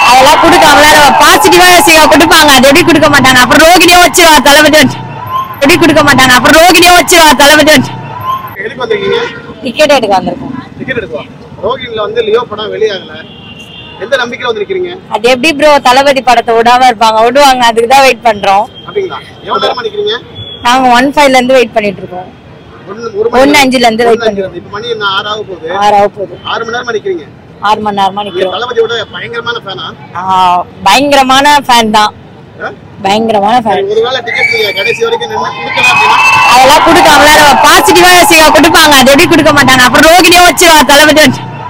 அதெல்லாம் கொடுக்காமல நம்ம பாசிட்டிவா யோசிக்க கொடுப்பாங்க அது எப்படி கொடுக்க மாட்டாங்க அப்புறம் ரோகிணியும் வச்சிருவா தளபதி எப்படி கொடுக்க மாட்டாங்க அப்புறம் ரோகிணியும் வச்சிருவா தளபதி எதுக்கு வந்திருக்கீங்க டிக்கெட் எடுக்க வந்திருக்கோம் டிக்கெட் எடுக்கலாம் ரோகிணில வந்து லியோ படம் வெளியாகல எந்த நம்பிக்கையில வந்திருக்கீங்க அது எப்படி ப்ரோ தளபதி படத்தை விடாம இருப்பாங்க விடுவாங்க அதுக்கு தான் வெயிட் பண்றோம் அப்படிங்களா எவ்வளவு நேரம் நிக்கிறீங்க நாங்க ஒன் ஃபைவ்ல இருந்து வெயிட் பண்ணிட்டு இருக்கோம் ஒன்னு ஒரு ஒண்ணு மணி அஞ்சுல இருந்து wait ஒண்ணு அஞ்சுல இருந்து. இப்ப மணி என்ன ஆறு ஆக போகுது ஆறு ஆக போகுது ஆறு மணி நேரமா நிக்கிறீங்க ஆறு மணி நேரமா நீங்க நிக்கிறோம் தளபதியோட பயங்கரமான ஃபேனா ஆஹ் பயங்கரமான ஃபேன் தான் பயங்கரமான ஃபேன் ஒருவேளை டிக்கெட் நீங்க கடைசி வரைக்கும் நின்று கொடுக்கல அப்படின்னா அதெல்லாம் கொடுக்காமல நம்ம பாசிட்டிவா யோசிக்க கொடுப்பாங்க அது எப்படி கொடுக்க மாட்டாங்க அப்புறம் ரோகிணியும் வச்சிருவா தளபதி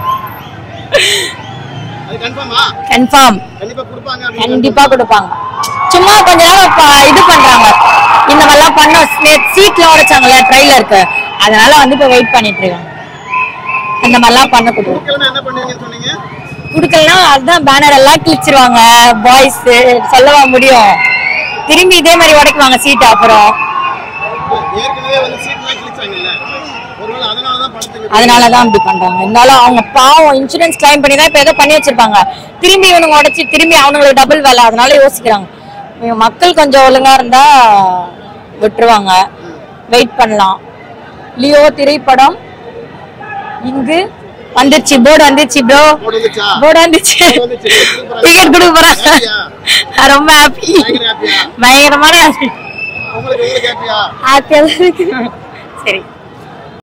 அது கன்ஃபார்மா கன்ஃபார்ம் கண்டிப்பா கொடுப்பாங்க அப்படின்னு கண்டிப்பா கொடுப்பாங்க சும்மா கொஞ்ச நேரம் ப- இது பண்றாங்க இந்த மாதிரிலாம் பண்ண சீட்ல உடைச்சாங்கல்ல ட்ரைலருக்கு அதனால வந்து இப்ப வெயிட் பண்ணிட்டு இருக்காங்க அந்த மாதிரிலாம் பண்ண கொடுக்கும் கொடுக்கலன்னா என்ன பண்ணுவீங்கன்னு சொன்னீங்க கொடுக்கலாம் அதுதான் பேனர் எல்லாம் கிழிச்சிருவாங்க பாய்ஸ் சொல்லவா முடியும் திரும்பி இதே மாதிரி உடைக்குவாங்க சீட் அப்புறம் ஏற்கனவே வந்து சீட்லாம் கிழிச்சாங்கல்ல ஒருவேளை அதனால தான் படத்துக்கு அதனாலதான் அப்படி பண்றாங்க இருந்தாலும் அவங்க பாவம் இன்சூரன்ஸ் கிளைம் பண்ணி தான் இப்ப ஏதோ பண்ணி வச்சிருப்பாங்க திரும்பி இவனுங்க உடைச்சு திரும்பி அவங்களுக்கு டபுள் வேலை அதனால யோசிக்கிறாங்க இவங்க மக்கள் கொஞ்சம் ஒழுங்கா இருந்தா விட்டுருவாங்க வெயிட் பண்ணலாம் லியோ திரைப்படம் இங்கு வந்துருச்சு போர்டு வந்துருச்சு ப்ரோ போர்டு வந்துச்சா போர்டு வந்துச்சு போர்டு வந்துச்சு. டிக்கெட் கொடுக்க போறாங்க Happy-யா? ரொம்ப ஹாப்பி பயங்கர happy-யா? பயங்கரமான happy. உங்களுக்கு உங்களுக்கு ஹாப்பியா happy ஆ தான் இருக்கு. சரி